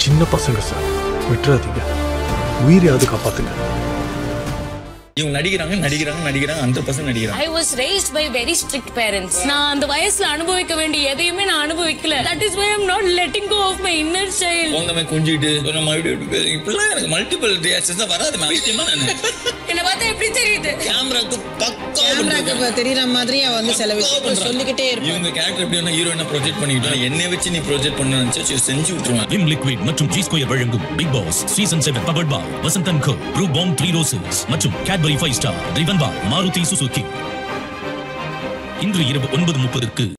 சின்ன பசங்க சார் விட்டுறாதீங்க உயிரையாவது காப்பாத்துங்க இவங்க நடிக்கிறாங்க நடிக்கிறாங்க நடிக்கிறாங்க அந்த பசங்க நடிக்கிறாங்க I was raised by very strict parents நான் அந்த வயசுல அனுபவிக்க வேண்டிய எதையுமே நான் அனுபவிக்கல that is why I'm not letting go of my inner child குழந்தை மாதிரி கொஞ்சிட்டு நம்ம மறுபடியும் இப்படிலாம் எனக்கு மல்டிபிள் ரியாக்ஷன்ஸ் தான் வராது அவசியமா நான் என்ன பார்த்தா எப்படி தெரியுது கேமராக்கு பக்கா கேமராக்கு இப்ப தெரியற மாதிரி அவன் வந்து சில விஷயம் சொல்லிக்கிட்டே இருப்பான் இவங்க கேரக்டர் எப்படி வேணா ஹீரோயினா ப்ரொஜெக்ட் பண்ணிக்கிட்டோம் என்னை வச்சு நீ ப்ரொஜெக்ட் பண்ணு நினைச்சா செஞ்சு விட்டுருவேன் விம் லிக்விட் மற்றும் ஜி ஸ்கொயர் வழங்கும் Bigg Boss season seven powered by Vasanth and co Bru பாம் த்ரீ ரோசஸ் மற்றும் கேட்பரி ஃபைவ் ஸ்டார் ரிவன் பாய் மாருதி சுசுகி இன்று இரவு ஒன்பது முப்பதுக்கு